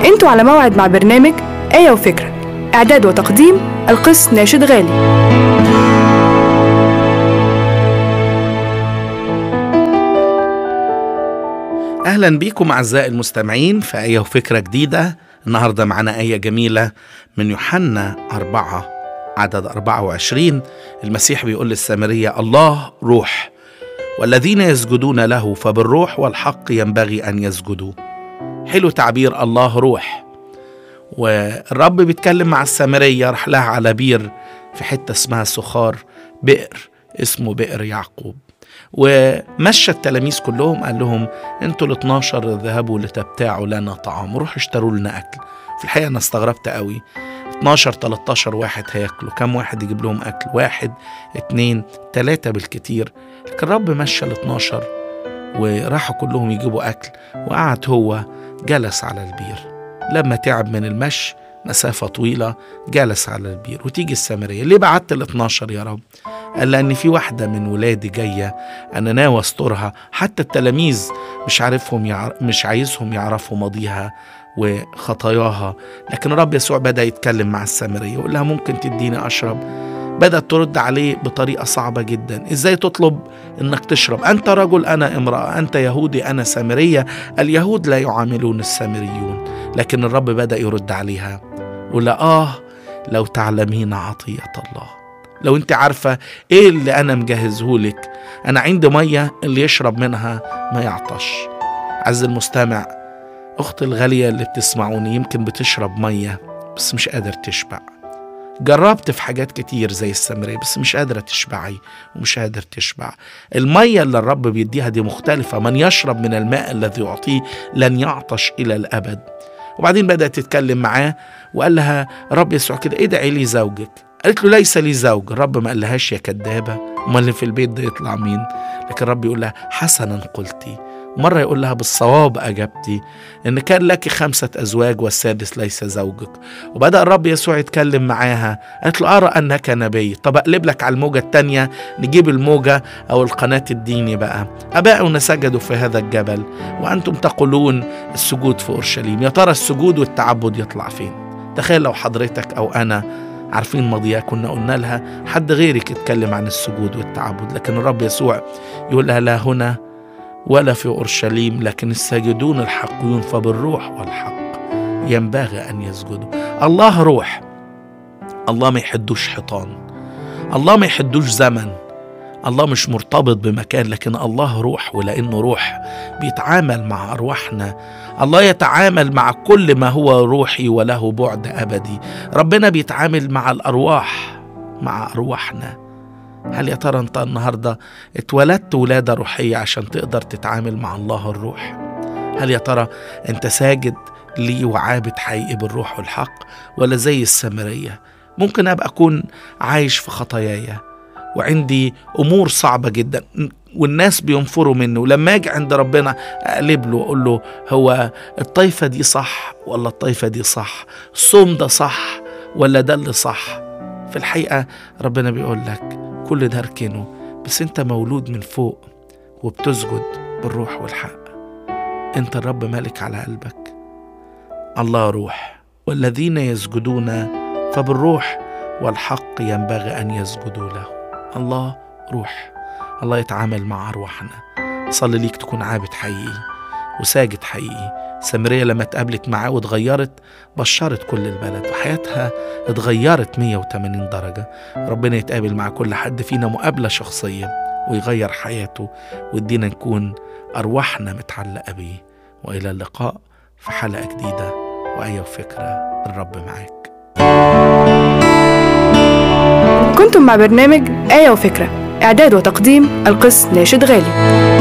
انتوا على موعد مع برنامج آية وفكرة إعداد وتقديم القس ناشد غالي أهلا بيكم أعزائي المستمعين في آية وفكرة جديدة النهاردة معنا آية جميلة من يوحنا أربعة عدد 24 المسيح بيقول للسامرية الله روح والذين يسجدون له فبالروح والحق ينبغي أن يسجدوا حلو تعبير الله روح والرب بيتكلم مع السامرية راح لها على بير في حتة اسمها سخار بئر اسمه بئر يعقوب ومشى التلاميذ كلهم قال لهم انتوا ال 12 ذهبوا لتبتاعوا لنا طعام روحوا اشتروا لنا اكل في الحقيقه انا استغربت قوي 12 13 واحد هياكلوا كم واحد يجيب لهم اكل واحد اتنين تلاتة بالكتير لكن الرب مشى ال 12 وراحوا كلهم يجيبوا اكل وقعد هو جلس على البير لما تعب من المشي مسافة طويلة جلس على البير وتيجي السامرية ليه بعت ال 12 يا رب قال لأن في واحدة من ولادي جاية أنا ناوي أسترها حتى التلاميذ مش عارفهم يعر... مش عايزهم يعرفوا ماضيها وخطاياها لكن الرب يسوع بدأ يتكلم مع السامرية يقول لها ممكن تديني أشرب بدأت ترد عليه بطريقة صعبة جدا إزاي تطلب إنك تشرب أنت رجل أنا امرأة أنت يهودي أنا سامرية اليهود لا يعاملون السامريون لكن الرب بدأ يرد عليها يقول لها آه لو تعلمين عطية الله لو انت عارفة ايه اللي انا مجهزهولك انا عندي مية اللي يشرب منها ما يعطش عز المستمع اختي الغالية اللي بتسمعوني يمكن بتشرب مية بس مش قادر تشبع جربت في حاجات كتير زي السمرية بس مش قادرة تشبعي ومش قادر تشبع المية اللي الرب بيديها دي مختلفة من يشرب من الماء الذي يعطيه لن يعطش إلى الأبد وبعدين بدأت تتكلم معاه وقال لها رب يسوع كده ادعي لي زوجك قالت له ليس لي زوج الرب ما قالهاش يا كدابة امال اللي في البيت ده يطلع مين لكن الرب يقول لها حسنا قلتي مرة يقول لها بالصواب أجبتي إن كان لك خمسة أزواج والسادس ليس زوجك وبدأ الرب يسوع يتكلم معاها قالت له أرى أنك نبي طب أقلب لك على الموجة التانية نجيب الموجة أو القناة الديني بقى أباؤنا سجدوا في هذا الجبل وأنتم تقولون السجود في أورشليم يا ترى السجود والتعبد يطلع فين تخيل لو حضرتك أو أنا عارفين ماضيها كنا قلنا لها حد غيرك يتكلم عن السجود والتعبد لكن الرب يسوع يقول لها لا هنا ولا في اورشليم لكن الساجدون الحقيون فبالروح والحق ينبغي ان يسجدوا الله روح الله ما يحدوش حيطان الله ما يحدوش زمن الله مش مرتبط بمكان لكن الله روح ولانه روح بيتعامل مع ارواحنا الله يتعامل مع كل ما هو روحي وله بعد ابدي ربنا بيتعامل مع الارواح مع ارواحنا هل يا ترى انت النهارده اتولدت ولاده روحيه عشان تقدر تتعامل مع الله الروح هل يا ترى انت ساجد لي وعابد حقيقي بالروح والحق ولا زي السامريه ممكن ابقى اكون عايش في خطاياي وعندي امور صعبه جدا والناس بينفروا منه ولما اجي عند ربنا اقلب له واقول له هو الطائفه دي صح ولا الطائفه دي صح الصوم ده صح ولا ده اللي صح في الحقيقه ربنا بيقول لك كل ده اركنه بس انت مولود من فوق وبتسجد بالروح والحق انت الرب مالك على قلبك الله روح والذين يسجدون فبالروح والحق ينبغي ان يسجدوا له الله روح الله يتعامل مع أرواحنا صلي ليك تكون عابد حقيقي وساجد حقيقي سامرية لما اتقابلت معاه واتغيرت بشرت كل البلد وحياتها اتغيرت 180 درجة ربنا يتقابل مع كل حد فينا مقابلة شخصية ويغير حياته ويدينا نكون أرواحنا متعلقة بيه وإلى اللقاء في حلقة جديدة وآية وفكرة الرب معاك كنتم مع برنامج آية وفكرة إعداد وتقديم القس ناشد غالي